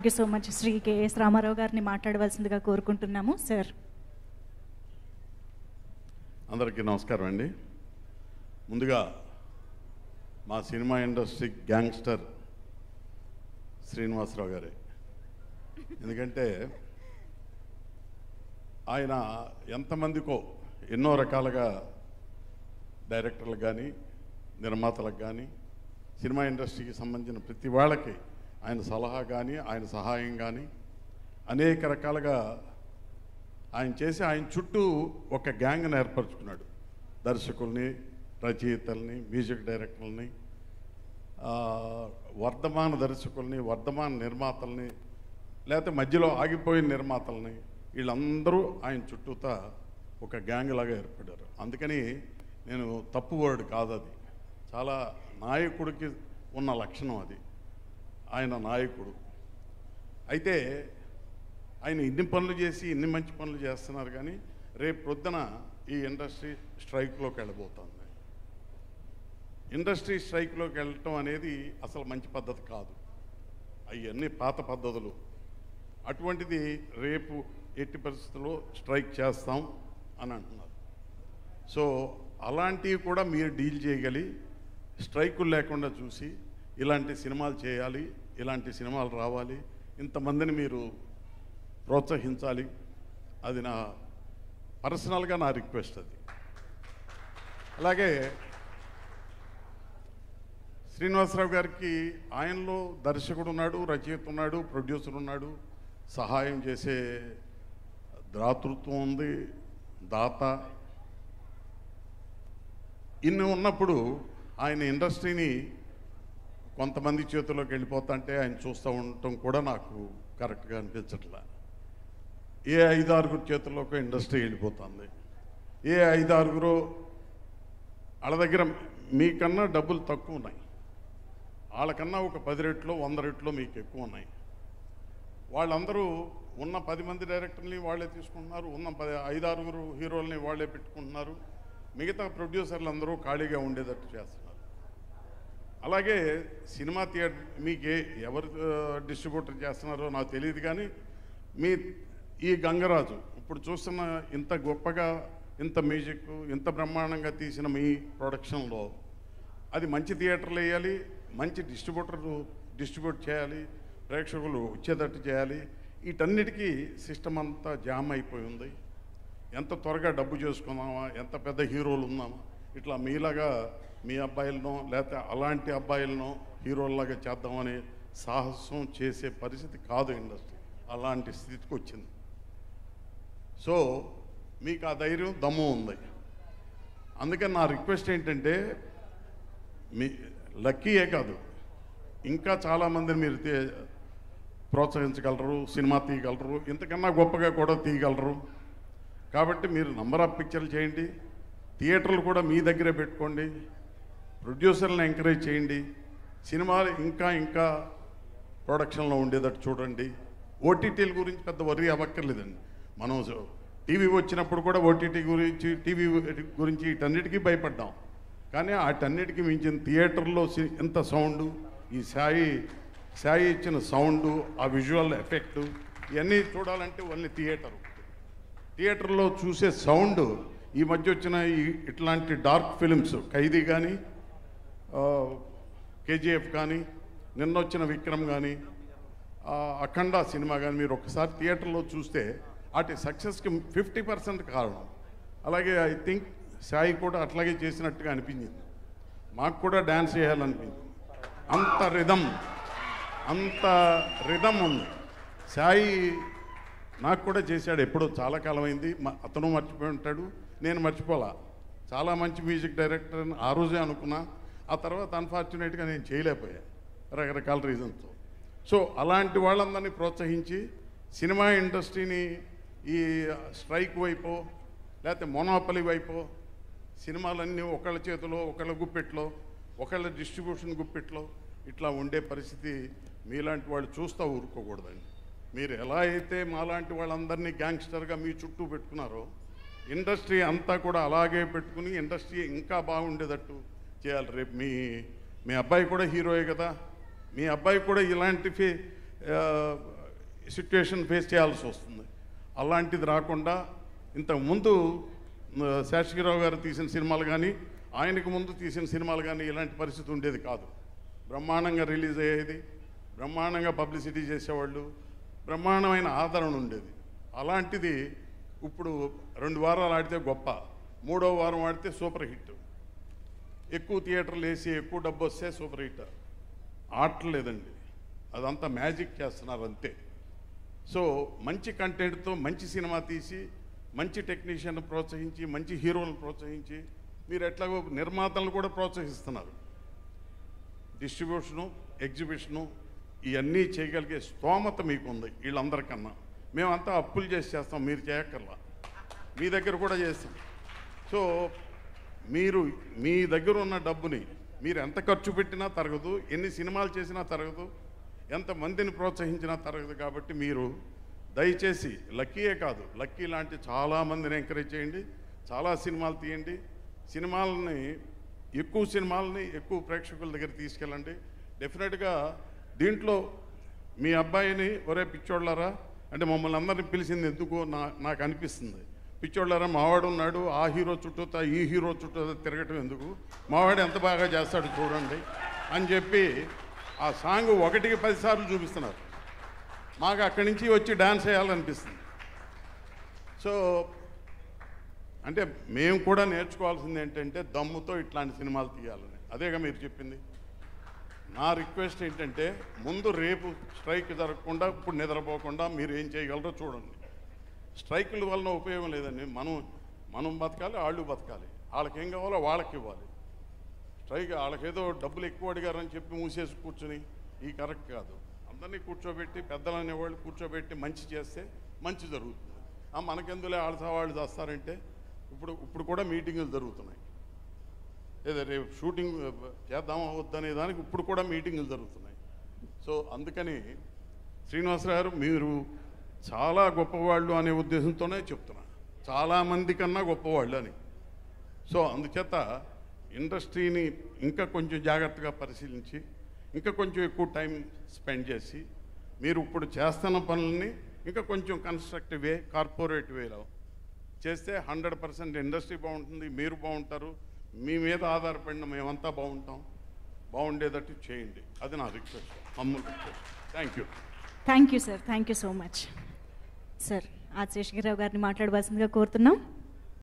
you so much Shri KS Ramarao గారిని మాట్లాడవలసిందిగా కోరుకుంటున్నాము సార్ అందరికీ నమస్కారం అండి ముందుగా మా సినిమా ఇండస్ట్రీ గ్యాంగ్స్టర్ శ్రీనివాసరావు గారే ఎందుకంటే ఆయన ఎంతమందికో ఎన్నో రకాలుగా డైరెక్టర్లకు కానీ నిర్మాతలకు కానీ సినిమా ఇండస్ట్రీకి సంబంధించిన ప్రతి వాళ్ళకి ఆయన సలహా కానీ ఆయన సహాయం కానీ అనేక రకాలుగా ఆయన చేసి ఆయన చుట్టూ ఒక గ్యాంగ్ని ఏర్పరచుకున్నాడు దర్శకుల్ని రచయితల్ని మ్యూజిక్ డైరెక్టర్లని ఆ, వర్ధమాన దర్శకుల్ని వర్ధమాన నిర్మాతల్ని లేకపోతే మధ్యలో ఆగిపోయిన నిర్మాతల్ని వీళ్ళందరూ ఆయన చుట్టూతా ఒక గ్యాంగ్ లాగా ఏర్పడారు అందుకని నేను తప్పు వర్డ్ కాదు అది చాలా నాయకుడికి ఉన్న లక్షణం అది ఆయన నాయకుడు అయితే ఆయన ఇన్ని పనులు చేసి ఇన్ని మంచి పనులు చేస్తున్నారు కానీ రేపు ప్రొద్దున ఈ ఇండస్ట్రీ స్ట్రైక్లోకి వెళ్ళబోతోంది ఇండస్ట్రీ స్ట్రైక్లోకి వెళ్ళటం అనేది అసలు మంచి పద్ధతి కాదు అవన్నీ పాత పద్ధతులు అటువంటిది రేపు ఎట్టి పరిస్థితుల్లో స్ట్రైక్ చేస్తాం అని అంటున్నారు సో అలాంటివి కూడా మీరు డీల్ చేయగలి స్ట్రైకులు లేకుండా చూసి ఇలాంటి సినిమాలు చేయాలి ఇలాంటి సినిమాలు రావాలి ఇంతమందిని మీరు ప్రోత్సహించాలి అది నా పర్సనల్గా నా రిక్వెస్ట్ అది అలాగే శ్రీనివాసరావు గారికి ఆయనలో దర్శకుడు ఉన్నాడు రచయిత ఉన్నాడు ప్రొడ్యూసర్ ఉన్నాడు సహాయం చేసే దాతృత్వం ఉంది దాత ఇన్ని ఉన్నప్పుడు ఆయన ఇండస్ట్రీని కొంతమంది చేతుల్లోకి వెళ్ళిపోతుంటే ఆయన చూస్తూ ఉండటం కూడా నాకు కరెక్ట్గా అనిపించట్లే ఏ ఐదు ఆరుగురు చేతుల్లోకి ఇండస్ట్రీ వెళ్ళిపోతుంది ఏ ఐదు ఆరుగురు వాళ్ళ దగ్గర మీకన్నా డబ్బులు తక్కువ ఉన్నాయి వాళ్ళకన్నా ఒక పది రెట్లు వంద రెట్లు మీకు ఎక్కువ ఉన్నాయి వాళ్ళందరూ ఉన్న పది మంది డైరెక్టర్ని వాళ్ళే తీసుకుంటున్నారు ఉన్న పది ఐదు ఆరుగురు హీరోల్ని వాళ్ళే పెట్టుకుంటున్నారు మిగతా ప్రొడ్యూసర్లు అందరూ ఖాళీగా ఉండేటట్టు చేస్తున్నారు అలాగే సినిమా థియేటర్ మీకు ఏ ఎవరు డిస్ట్రిబ్యూటర్ చేస్తున్నారో నాకు తెలియదు కానీ మీ ఈ గంగరాజు ఇప్పుడు చూస్తున్న ఇంత గొప్పగా ఇంత మ్యూజిక్ ఇంత బ్రహ్మాండంగా తీసిన మీ ప్రొడక్షన్లో అది మంచి థియేటర్లు వేయాలి మంచి డిస్ట్రిబ్యూటర్ డిస్ట్రిబ్యూట్ చేయాలి ప్రేక్షకులు వచ్చేటట్టు చేయాలి వీటన్నిటికీ సిస్టమ్ అంతా జామ్ అయిపోయి ఉంది ఎంత త్వరగా డబ్బు చేసుకుందామా ఎంత పెద్ద హీరోలు ఉన్నామా ఇట్లా మీలాగా మీ అబ్బాయిలనో లేకపోతే అలాంటి అబ్బాయిలనో హీరోల్లాగా చేద్దామని సాహసం చేసే పరిస్థితి కాదు ఇండస్ట్రీ అలాంటి స్థితికి వచ్చింది సో మీకు ఆ ధైర్యం దమ్ము ఉంది అందుకని నా రిక్వెస్ట్ ఏంటంటే మీ లక్కీయే కాదు ఇంకా చాలామందిని మీరు తే- ప్రోత్సహించగలరు సినిమా తీయగలరు ఇంతకన్నా గొప్పగా కూడా తీయగలరు కాబట్టి మీరు నంబర్ ఆఫ్ పిక్చర్లు చేయండి థియేటర్లు కూడా మీ దగ్గరే పెట్టుకోండి ప్రొడ్యూసర్లను ఎంకరేజ్ చేయండి సినిమాలు ఇంకా ఇంకా ప్రొడక్షన్లో ఉండేటట్టు చూడండి ఓటీటీల గురించి పెద్ద వరి అవ్వక్కర్లేదండి మనం టీవీ వచ్చినప్పుడు కూడా ఓటీటీ గురించి టీవీ గురించి వీటన్నిటికీ భయపడ్డాం కానీ వాటన్నిటికీ మించిన థియేటర్లో సి- ఇంత సౌండ్ ఈ సాయి సాయి ఇచ్చిన సౌండ్ ఆ విజువల్ ఎఫెక్ట్ ఇవన్నీ చూడాలంటే ఓన్లీ థియేటర్ థియేటర్లో చూసే సౌండ్ ఈ మధ్య వచ్చిన ఈ ఇట్లాంటి డార్క్ ఫిలిమ్స్ ఖైదీ కానీ కేజీఎఫ్ కానీ నిన్న వచ్చిన విక్రమ్ కానీ అఖండ సినిమా కానీ మీరు ఒకసారి థియేటర్లో చూస్తే వాటి సక్సెస్కి ఫిఫ్టీ పర్సెంట్ కారణం అలాగే ఐ థింక్ సాయి కూడా అట్లాగే చేసినట్టుగా అనిపించింది మాకు కూడా డ్యాన్స్ చేయాలనిపించింది అంత రిధం అంత రిధం ఉంది సాయి నాకు కూడా చేశాడు ఎప్పుడో చాలా కాలం అయింది మ- అతను మర్చిపోయి ఉంటాడు నేను మర్చిపోలా చాలా మంచి మ్యూజిక్ డైరెక్టర్ అని ఆ రోజే అనుకున్నా ఆ తర్వాత అన్ఫార్చునేట్గా నేను చేయలేకపోయా రకరకాల రీజన్తో సో అలాంటి వాళ్ళందరినీ ప్రోత్సహించి సినిమా ఇండస్ట్రీని ఈ స్ట్రైక్ వైపో లేకపోతే మొనోపలి వైపో సినిమాలన్నీ ఒకళ్ళ చేతిలో ఒకళ్ళ గుప్పెట్లో ఒకళ్ళ డిస్ట్రిబ్యూషన్ గుప్పెట్లో ఇట్లా ఉండే పరిస్థితి మీలాంటి వాళ్ళు చూస్తూ ఊరుకోకూడదండి మీరు ఎలా అయితే మాలాంటి వాళ్ళందరినీ గ్యాంగ్స్టర్గా మీ చుట్టూ పెట్టుకున్నారో ఇండస్ట్రీ అంతా కూడా అలాగే పెట్టుకుని ఇండస్ట్రీ ఇంకా బాగుండేటట్టు చేయాలి రేపు మీ మీ అబ్బాయి కూడా హీరోయే కదా మీ అబ్బాయి కూడా ఇలాంటి ఫే- ఆ, సిచ్యువేషన్ ఫేస్ చేయాల్సి వస్తుంది అలాంటిది రాకుండా ఇంతకు ముందు ఆ, శేషగిరావు గారు తీసిన సినిమాలు కానీ ఆయనకు ముందు తీసిన సినిమాలు కానీ ఇలాంటి పరిస్థితి ఉండేది కాదు బ్రహ్మాండంగా రిలీజ్ అయ్యేది బ్రహ్మాండంగా పబ్లిసిటీ చేసేవాళ్ళు బ్రహ్మాండమైన ఆదరణ ఉండేది అలాంటిది ఇప్పుడు రెండు వారాలు ఆడితే గొప్ప మూడో వారం ఆడితే సూపర్ హిట్ ఎక్కువ థియేటర్లు వేసి ఎక్కువ డబ్బు వస్తే సూపర్ హిట్ ఆడలేదండి అదంతా మ్యాజిక్ చేస్తున్నారు అంతే సో మంచి కంటెంట్తో మంచి సినిమా తీసి మంచి టెక్నీషియన్ ప్రోత్సహించి మంచి హీరోలను ప్రోత్సహించి మీరు ఎట్లాగో నిర్మాతలను కూడా ప్రోత్సహిస్తున్నారు డిస్ట్రిబ్యూషను ఎగ్జిబిషను ఇవన్నీ చేయగలిగే స్తోమత మీకు ఉంది వీళ్ళందరికన్నా మేమంతా అప్పులు చేసి చేస్తాం మీరు చేయక్కర్లా మీ దగ్గర కూడా చేస్తాం సో మీరు మీ దగ్గర ఉన్న డబ్బుని మీరు ఎంత ఖర్చు పెట్టినా తరగదు ఎన్ని సినిమాలు చేసినా తరగదు ఎంత మందిని ప్రోత్సహించినా తరగదు కాబట్టి మీరు దయచేసి లక్కీయే కాదు లక్కీ లాంటి చాలా మందిని ఎంకరేజ్ చేయండి చాలా సినిమాలు తీయండి సినిమాలని ఎక్కువ సినిమాలని ఎక్కువ ప్రేక్షకుల దగ్గర తీసుకెళ్ళండి డెఫినెట్గా దీంట్లో మీ అబ్బాయిని ఒరే పిచ్చోళ్ళారా అంటే మమ్మల్ని అందరిని పిలిచింది ఎందుకో నా నాకు అనిపిస్తుంది పిచ్చోళ్ళారా మావాడు ఉన్నాడు ఆ హీరో చుట్టూతా ఈ హీరో చుట్టూ తిరగటం ఎందుకు మావాడు ఎంత బాగా చేస్తాడు చూడండి అని చెప్పి ఆ సాంగ్ ఒకటికి పదిసార్లు చూపిస్తున్నారు మాకు అక్కడి నుంచి వచ్చి డాన్స్ వేయాలనిపిస్తుంది సో అంటే మేము కూడా నేర్చుకోవాల్సింది ఏంటంటే దమ్ముతో ఇట్లాంటి సినిమాలు తీయాలని అదేగా మీరు చెప్పింది నా రిక్వెస్ట్ ఏంటంటే ముందు రేపు స్ట్రైక్ జరగకుండా ఇప్పుడు నిద్రపోకుండా మీరు ఏం చేయగలరో చూడండి స్ట్రైకుల వలన ఉపయోగం లేదండి మనం మనం బతకాలి వాళ్ళు బతకాలి వాళ్ళకి ఏం కావాలో వాళ్ళకి ఇవ్వాలి స్ట్రైక్ వాళ్ళకేదో డబ్బులు ఎక్కువ అడిగారని చెప్పి మూసేసి కూర్చుని ఈ కరెక్ట్ కాదు అందరినీ కూర్చోబెట్టి పెద్దలు అనేవాళ్ళు కూర్చోబెట్టి మంచి చేస్తే మంచి జరుగుతుంది ఆ మనకెందులే ఆడతా వాళ్ళు చేస్తారంటే ఇప్పుడు ఇప్పుడు కూడా మీటింగులు జరుగుతున్నాయి లేదా రేపు షూటింగ్ చేద్దామా వద్దనే దానికి ఇప్పుడు కూడా మీటింగులు జరుగుతున్నాయి సో అందుకని శ్రీనివాసరావు గారు మీరు చాలా గొప్పవాళ్ళు అనే ఉద్దేశంతోనే చెప్తున్నా చాలామంది కన్నా గొప్పవాళ్ళు అని సో అందుచేత ఇండస్ట్రీని ఇంకా కొంచెం జాగ్రత్తగా పరిశీలించి ఇంకా కొంచెం ఎక్కువ టైం స్పెండ్ చేసి మీరు ఇప్పుడు చేస్తున్న పనులని ఇంకా కొంచెం కన్స్ట్రక్టివ్ వే కార్పొరేట్ వేలో చేస్తే హండ్రెడ్ పర్సెంట్ ఇండస్ట్రీ బాగుంటుంది మీరు బాగుంటారు మీ మీద ఆధారపడిన మేమంతా బాగుంటాం బాగుండేటట్టు చేయండి అది నా రిక్వెస్ట్ మమ్మల్ని request thank you thank you sir thank you so much sir ఆశేషగిరావు గారిని మాట్లాడవలసిందిగా కోరుతున్నాం